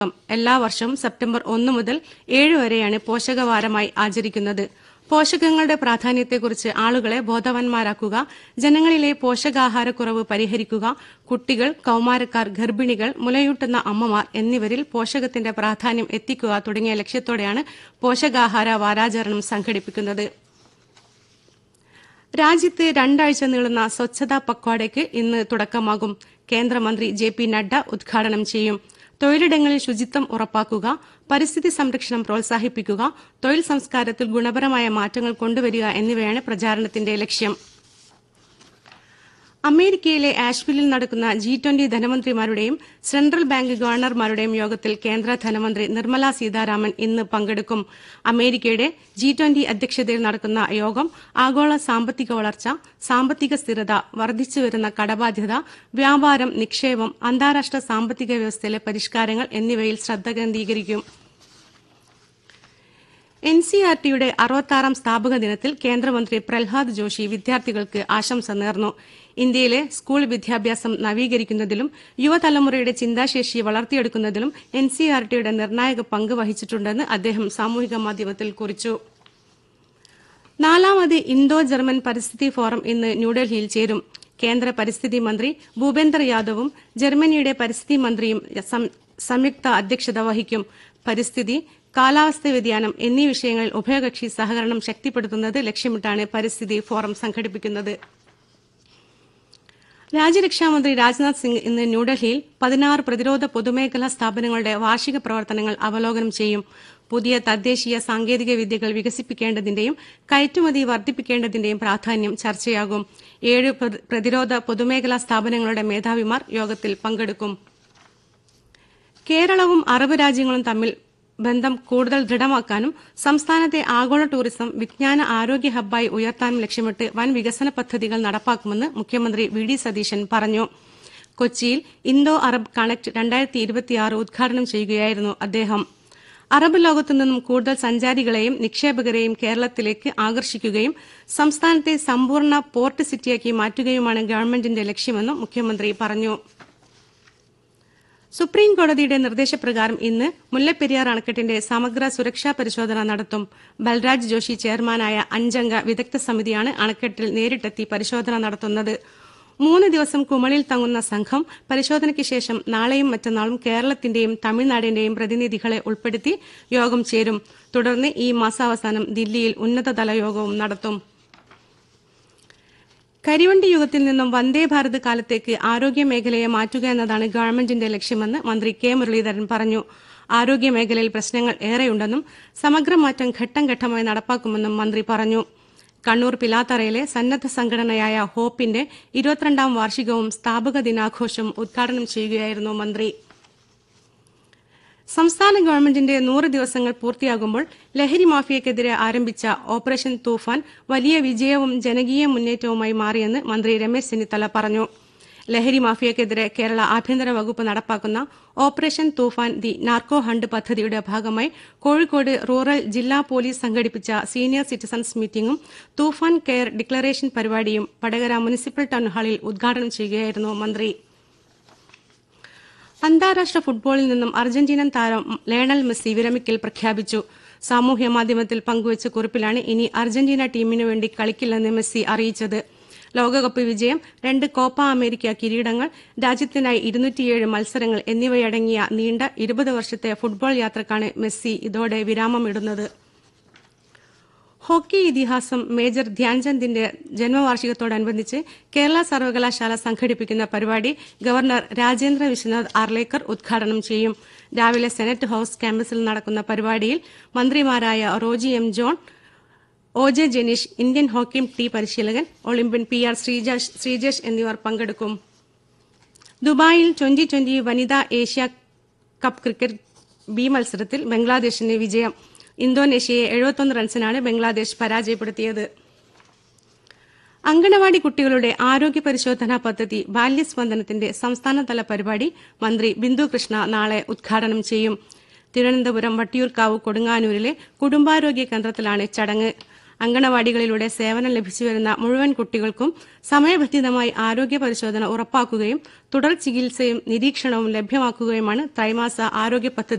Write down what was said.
എല്ലാ വർഷവും സെപ്റ്റംബർ ഒന്ന് മുതൽ ഏഴ് വരെയാണ് പോഷകവാരമായി ആചരിക്കുന്നത് പോഷകങ്ങളുടെ പ്രാധാന്യത്തെക്കുറിച്ച് ആളുകളെ ബോധവാന്മാരാക്കുക ജനങ്ങളിലെ പോഷകാഹാരക്കുറവ് പരിഹരിക്കുക കുട്ടികൾ കൌമാരക്കാർ ഗർഭിണികൾ മുലയൂട്ടുന്ന അമ്മമാർ എന്നിവരിൽ പോഷകത്തിന്റെ പ്രാധാന്യം എത്തിക്കുക തുടങ്ങിയ ലക്ഷ്യത്തോടെയാണ് പോഷകാഹാര വാരാചരണം സംഘടിപ്പിക്കുന്നത് രാജ്യത്ത് രണ്ടാഴ്ച നീളുന്ന സ്വച്ഛതാ പക്വാഡയ്ക്ക് ഇന്ന് തുടക്കമാകും കേന്ദ്രമന്ത്രി ജെ പി നഡ്ഡ ഉദ്ഘാടനം ചെയ്യും തൊഴിലിടങ്ങളിൽ ശുചിത്വം ഉറപ്പാക്കുക പരിസ്ഥിതി സംരക്ഷണം പ്രോത്സാഹിപ്പിക്കുക തൊഴിൽ സംസ്കാരത്തിൽ ഗുണപരമായ മാറ്റങ്ങൾ കൊണ്ടുവരിക എന്നിവയാണ് പ്രചാരണത്തിന്റെ ലക്ഷ്യം അമേരിക്കയിലെ ആഷ്വില്ലിൽ നടക്കുന്ന ജി ട്വന്റി ധനമന്ത്രിമാരുടെയും സെൻട്രൽ ബാങ്ക് ഗവർണർമാരുടെയും യോഗത്തിൽ കേന്ദ്ര ധനമന്ത്രി നിർമ്മല സീതാരാമൻ ഇന്ന് പങ്കെടുക്കും അമേരിക്കയുടെ ജി ട്വന്റി അധ്യക്ഷതയിൽ നടക്കുന്ന യോഗം ആഗോള സാമ്പത്തിക വളർച്ച സാമ്പത്തിക സ്ഥിരത വർദ്ധിച്ചുവരുന്ന കടബാധ്യത വ്യാപാരം നിക്ഷേപം അന്താരാഷ്ട്ര സാമ്പത്തിക വ്യവസ്ഥയിലെ പരിഷ്കാരങ്ങൾ എന്നിവയിൽ ശ്രദ്ധ കേന്ദ്രീകരിക്കും എൻ സി ആർ ടിയുടെ അറുപത്താറാം സ്ഥാപക ദിനത്തിൽ കേന്ദ്രമന്ത്രി പ്രഹ്ലാദ് ജോഷി വിദ്യാർത്ഥികൾക്ക് ആശംസ നേർന്നു ഇന്ത്യയിലെ സ്കൂൾ വിദ്യാഭ്യാസം നവീകരിക്കുന്നതിലും യുവതലമുറയുടെ ചിന്താശേഷി വളർത്തിയെടുക്കുന്നതിലും എൻ സി ആർ ടിയുടെ നിർണായക പങ്ക് വഹിച്ചിട്ടുണ്ടെന്ന് അദ്ദേഹം സാമൂഹിക മാധ്യമത്തിൽ കുറിച്ചു നാലാമത് ഇന്തോ ജർമ്മൻ പരിസ്ഥിതി ഫോറം ഇന്ന് ന്യൂഡൽഹിയിൽ ചേരും കേന്ദ്ര പരിസ്ഥിതി മന്ത്രി ഭൂപേന്ദർ യാദവും ജർമ്മനിയുടെ പരിസ്ഥിതി മന്ത്രിയും സം- സംയുക്ത അധ്യക്ഷത വഹിക്കും പരിസ്ഥിതി കാലാവസ്ഥാ വ്യതിയാനം എന്നീ വിഷയങ്ങളിൽ ഉഭയകക്ഷി സഹകരണം ശക്തിപ്പെടുത്തുന്നത് ലക്ഷ്യമിട്ടാണ് പരിസ്ഥിതി ഫോറം സംഘടിപ്പിക്കുന്നത് രാജ്യരക്ഷാമന്ത്രി രാജ്നാഥ് സിംഗ് ഇന്ന് ന്യൂഡൽഹിയിൽ പതിനാറ് പ്രതിരോധ പൊതുമേഖലാ സ്ഥാപനങ്ങളുടെ വാർഷിക പ്രവർത്തനങ്ങൾ അവലോകനം ചെയ്യും പുതിയ തദ്ദേശീയ സാങ്കേതിക വിദ്യകൾ വികസിപ്പിക്കേണ്ടതിന്റെയും കയറ്റുമതി വർദ്ധിപ്പിക്കേണ്ടതിന്റെയും പ്രാധാന്യം ചർച്ചയാകും ഏഴ് പ്ര- പ്രതിരോധ പൊതുമേഖലാ സ്ഥാപനങ്ങളുടെ മേധാവിമാർ യോഗത്തിൽ പങ്കെടുക്കും കേരളവും അറബ് രാജ്യങ്ങളും തമ്മിൽ ബന്ധം കൂടുതൽ ദൃഢമാക്കാനും സംസ്ഥാനത്തെ ആഗോള ടൂറിസം വിജ്ഞാന ആരോഗ്യ ഹബ്ബായി ഉയർത്താനും ലക്ഷ്യമിട്ട് വൻ വികസന പദ്ധതികൾ നടപ്പാക്കുമെന്ന് മുഖ്യമന്ത്രി വി ഡി സതീശൻ പറഞ്ഞു കൊച്ചിയിൽ ഇന്തോ അറബ് കണക്ട് രണ്ടായിരത്തി ഇരുപത്തിയാറ് ഉദ്ഘാടനം ചെയ്യുകയായിരുന്നു അദ്ദേഹം അറബ് ലോകത്തു നിന്നും കൂടുതൽ സഞ്ചാരികളെയും നിക്ഷേപകരെയും കേരളത്തിലേക്ക് ആകർഷിക്കുകയും സംസ്ഥാനത്തെ സമ്പൂർണ്ണ പോർട്ട് സിറ്റിയാക്കി മാറ്റുകയുമാണ് ഗവൺമെന്റിന്റെ ലക്ഷ്യമെന്നും മുഖ്യമന്ത്രി പറഞ്ഞു സുപ്രീം കോടതിയുടെ നിർദ്ദേശപ്രകാരം ഇന്ന് മുല്ലപ്പെരിയാർ അണക്കെട്ടിന്റെ സമഗ്ര സുരക്ഷാ പരിശോധന നടത്തും ബൽരാജ് ജോഷി ചെയർമാനായ അഞ്ചംഗ വിദഗ്ധ സമിതിയാണ് അണക്കെട്ടിൽ നേരിട്ടെത്തി പരിശോധന നടത്തുന്നത് മൂന്ന് ദിവസം കുമളിയിൽ തങ്ങുന്ന സംഘം പരിശോധനയ്ക്ക് ശേഷം നാളെയും മറ്റന്നാളും കേരളത്തിന്റെയും തമിഴ്നാടിന്റെയും പ്രതിനിധികളെ ഉൾപ്പെടുത്തി യോഗം ചേരും തുടർന്ന് ഈ മാസാവസാനം ദില്ലിയിൽ ഉന്നതതല യോഗവും നടത്തും കരിവണ്ടി യുഗത്തിൽ നിന്നും വന്ദേ ഭാരത് കാലത്തേക്ക് ആരോഗ്യ മേഖലയെ മാറ്റുക എന്നതാണ് ഗവൺമെന്റിന്റെ ലക്ഷ്യമെന്ന് മന്ത്രി കെ മുരളീധരൻ പറഞ്ഞു ആരോഗ്യ മേഖലയിൽ പ്രശ്നങ്ങൾ ഏറെയുണ്ടെന്നും സമഗ്ര മാറ്റം ഘട്ടം ഘട്ടമായി നടപ്പാക്കുമെന്നും മന്ത്രി പറഞ്ഞു കണ്ണൂർ പിലാത്തറയിലെ സന്നദ്ധ സംഘടനയായ ഹോപ്പിന്റെ ഇരുപത്തിരണ്ടാം വാർഷികവും സ്ഥാപക ദിനാഘോഷവും ഉദ്ഘാടനം ചെയ്യുകയായിരുന്നു മന്ത്രി സംസ്ഥാന ഗവൺമെന്റിന്റെ നൂറ് ദിവസങ്ങൾ പൂർത്തിയാകുമ്പോൾ ലഹരി മാഫിയക്കെതിരെ ആരംഭിച്ച ഓപ്പറേഷൻ തൂഫാൻ വലിയ വിജയവും ജനകീയ മുന്നേറ്റവുമായി മാറിയെന്ന് മന്ത്രി രമേശ് ചെന്നിത്തല പറഞ്ഞു ലഹരി മാഫിയക്കെതിരെ കേരള ആഭ്യന്തര വകുപ്പ് നടപ്പാക്കുന്ന operation Toofan the narco hunt പദ്ധതിയുടെ ഭാഗമായി കോഴിക്കോട് റൂറൽ ജില്ലാ പോലീസ് സംഘടിപ്പിച്ച സീനിയർ സിറ്റിസൺസ് മീറ്റിംഗും തൂഫാൻ കെയർ ഡിക്ലറേഷൻ പരിപാടിയും വടകര മുനിസിപ്പൽ ടൗൺ ഹാളിൽ ഉദ്ഘാടനം ചെയ്യുകയായിരുന്നു മന്ത്രി അന്താരാഷ്ട്ര ഫുട്ബോളിൽ നിന്നും അർജന്റീനൻ താരം ലയണൽ മെസ്സി വിരമിക്കൽ പ്രഖ്യാപിച്ചു സാമൂഹ്യ മാധ്യമത്തിൽ പങ്കുവച്ച കുറിപ്പിലാണ് ഇനി അർജന്റീന ടീമിനു വേണ്ടി കളിക്കില്ലെന്ന് മെസ്സി അറിയിച്ചത് ലോകകപ്പ് വിജയം രണ്ട് കോപ്പ അമേരിക്ക കിരീടങ്ങൾ രാജ്യത്തിനായി ഇരുന്നൂറ്റിയേഴ് മത്സരങ്ങൾ എന്നിവയടങ്ങിയ നീണ്ട ഇരുപത് വർഷത്തെ ഫുട്ബോൾ യാത്രക്കാണ് മെസ്സി ഇതോടെ വിരാമമിടുന്നത് ഹോക്കി ഇതിഹാസം മേജർ ധ്യാൻചന്ദിന്റെ ജന്മവാർഷികത്തോടനുബന്ധിച്ച് കേരള സർവകലാശാല സംഘടിപ്പിക്കുന്ന പരിപാടി ഗവർണർ രാജേന്ദ്ര വിശ്വനാഥ് ആർലേക്കർ ഉദ്ഘാടനം ചെയ്യും രാവിലെ സെനറ്റ് ഹൌസ് ക്യാമ്പസിൽ നടക്കുന്ന പരിപാടിയിൽ മന്ത്രിമാരായ Roji M John O J Janeesh Indian hockey team പരിശീലകൻ olympian P R Sreejesh Sreejesh എന്നിവർ പങ്കെടുക്കും ദുബായിൽ ട്വന്റി ട്വന്റി വനിതാ ഏഷ്യ കപ്പ് ക്രിക്കറ്റ് ബി മത്സരത്തിൽ ബംഗ്ലാദേശിന് വിജയം ഇന്തോനേഷ്യയെ എഴുപത്തൊന്ന് റൺസിനാണ് ബംഗ്ലാദേശ് പരാജയപ്പെടുത്തിയത് അങ്കണവാടി കുട്ടികളുടെ ആരോഗ്യ പരിശോധനാ പദ്ധതി ബാല്യസ്പന്ദനത്തിന്റെ സംസ്ഥാനതല പരിപാടി മന്ത്രി ബിന്ദു കൃഷ്ണ നാളെ ഉദ്ഘാടനം ചെയ്യും തിരുവനന്തപുരം വട്ടിയൂർക്കാവ് കൊടുങ്ങാനൂരിലെ കുടുംബാരോഗ്യ കേന്ദ്രത്തിലാണ് ചടങ്ങ് അങ്കണവാടികളിലൂടെ സേവനം ലഭിച്ചുവരുന്ന മുഴുവൻ കുട്ടികൾക്കും സമയബന്ധിതമായി ആരോഗ്യ പരിശോധന ഉറപ്പാക്കുകയും തുടർ ചികിത്സയും നിരീക്ഷണവും ലഭ്യമാക്കുകയുമാണ് ത്രൈമാസ ആരോഗ്യ പദ്ധതി